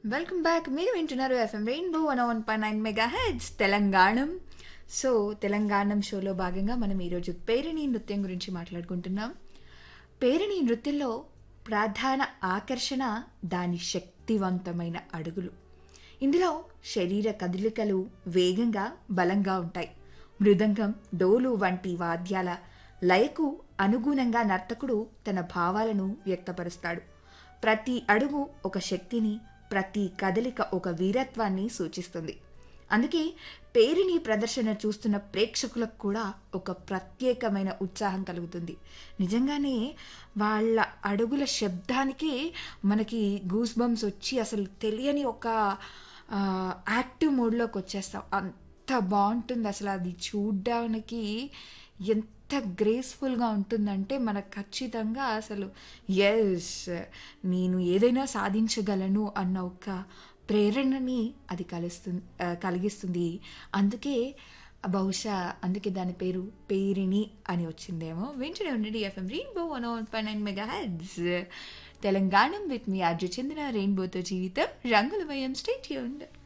welcome back మీరు వింటున్నారు FM rainbow one one point nine mega heads Telanganam so Telanganam షోలో భాగంగా మనం ఈరోజు పేరిణి నృత్యం గురించి మాట్లాడుకుంటున్నాం పేరిణి నృత్యంలో ప్రధాన ఆకర్షణ దాని శక్తివంతమైన అడుగులు ఇందులో శరీర కదలికలు వేగంగా బలంగా ఉంటాయి మృదంగం డోలు వంటి వాద్యాల లయకు అనుగుణంగా నర్తకుడు తన భావాలను వ్యక్తపరుస్తాడు ప్రతి అడుగు ఒక శక్తిని ప్రతి కదలిక ఒక వీరత్వాన్ని సూచిస్తుంది అందుకే పేరుని ప్రదర్శన చూస్తున్న ప్రేక్షకులకు కూడా ఒక ప్రత్యేకమైన ఉత్సాహం కలుగుతుంది నిజంగానే వాళ్ళ అడుగుల శబ్దానికి మనకి గూస్ బంప్స్ వచ్చి అసలు తెలియని ఒక ఆ, యాక్టివ్ మోడ్లోకి వచ్చేస్తాం అంత బాగుంటుంది అసలు అది చూడ్డానికి ఎంత గ్రేస్ఫుల్గా ఉంటుందంటే మనకు ఖచ్చితంగా అసలు ఎస్ నేను ఏదైనా సాధించగలను అన్న ఒక ప్రేరణని అది కలుస్తుంది ఆ, కలిగిస్తుంది అందుకే బహుశా అందుకే దాని పేరు పేరిణి అని వచ్చిందేమో వెంటనే ఉండండి ఎఫ్ఎం రెయిన్బో వన్ వన్ పై nine mega heads Telangana with me Arju చెందిన రెయిన్బోతో జీవితం రంగుల భయం స్టేట్